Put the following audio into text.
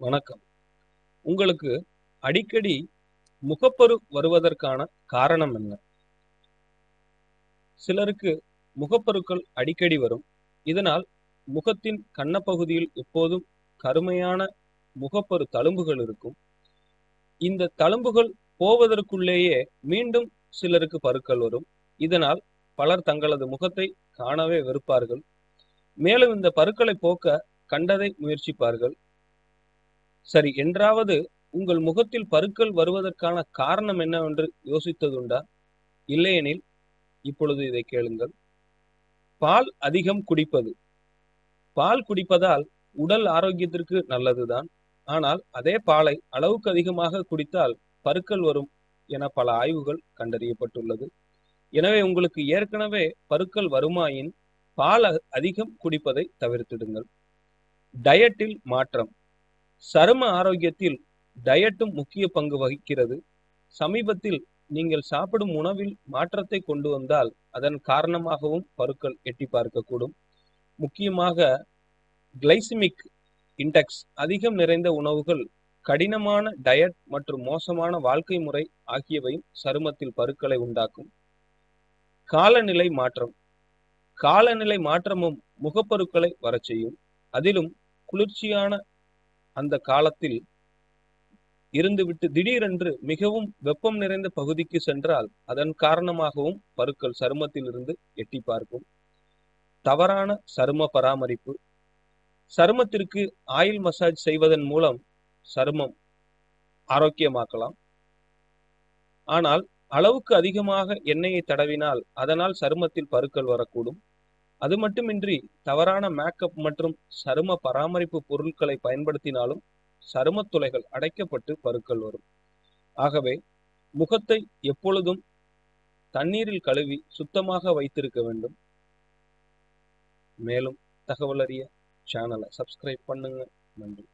வணக்கம் உங்களுக்கு அடிக்கடி முகப்பரு வருவதற்கான காரணம் என்ன சிலருக்கு முகப்பருக்கள் அடிக்கடி வரும் இதனால் முகத்தின் கன்னப்பகுதியில் எப்போதும் கருமையான முகப்பரு தழும்புகள் இருக்கும் இந்த தழும்புகள் போவதற்குள்ளேயே மீண்டும் சிலருக்கு பருக்கள் வரும் இதனால் பலர் தங்களது முகத்தை காணவே வெறுப்பார்கள் மேலும் இந்த பருக்களை போக்க கண்டதை முயற்சிப்பார்கள் சரி என்றாவது உங்கள் முகத்தில் பருக்கள் வருவதற்கான காரணம் என்னவென்று யோசித்ததுண்டா இல்லையெனில் இப்பொழுது இதை கேளுங்கள் பால் அதிகம் குடிப்பது பால் குடிப்பதால் உடல் ஆரோக்கியத்திற்கு நல்லதுதான் ஆனால் அதே பாலை அளவுக்கு அதிகமாக குடித்தால் பருக்கள் வரும் என பல ஆய்வுகள் கண்டறியப்பட்டுள்ளது எனவே உங்களுக்கு ஏற்கனவே பருக்கள் வருமாயின் பால் அ- அதிகம் குடிப்பதை தவிர்த்திடுங்கள் டயட்டில் மாற்றம் சரும ஆரோக்கியத்தில் டயட்டும் முக்கிய பங்கு வகிக்கிறது சமீபத்தில் நீங்கள் சாப்பிடும் உணவில் மாற்றத்தை கொண்டு வந்தால் அதன் காரணமாகவும் பருக்கள் எட்டி பார்க்கக்கூடும் முக்கியமாக கிளைசிமிக் இண்டெக்ஸ் அதிகம் நிறைந்த உணவுகள் கடினமான டயட் மற்றும் மோசமான வாழ்க்கை முறை ஆகியவையும் சருமத்தில் பருக்களை உண்டாக்கும் காலநிலை மாற்றம் காலநிலை மாற்றமும் முகப்பருக்களை வரச் செய்யும் அதிலும் குளிர்ச்சியான அந்த காலத்தில் இருந்துவிட்டு திடீரென்று மிகவும் வெப்பம் நிறைந்த பகுதிக்கு சென்றால் அதன் காரணமாகவும் பருக்கள் சருமத்தில் இருந்து எட்டி பார்க்கும் தவறான சரும பராமரிப்பு சருமத்திற்கு ஆயில் மசாஜ் செய்வதன் மூலம் சருமம் ஆரோக்கியமாக்கலாம் ஆனால் அளவுக்கு அதிகமாக எண்ணெயை தடவினால் அதனால் சருமத்தில் பருக்கள் வரக்கூடும் அது மட்டுமின்றி தவறான மேக்கப் மற்றும் சரும பராமரிப்பு பொருட்களை பயன்படுத்தினாலும் சருமத் துளைகள் அடைக்கப்பட்டு பருக்கள் வரும் ஆகவே முகத்தை எப்பொழுதும் தண்ணீரில் கழுவி சுத்தமாக வைத்திருக்க வேண்டும் மேலும் தகவல் அறிய சேனலை சப்ஸ்கிரைப் பண்ணுங்க நன்றி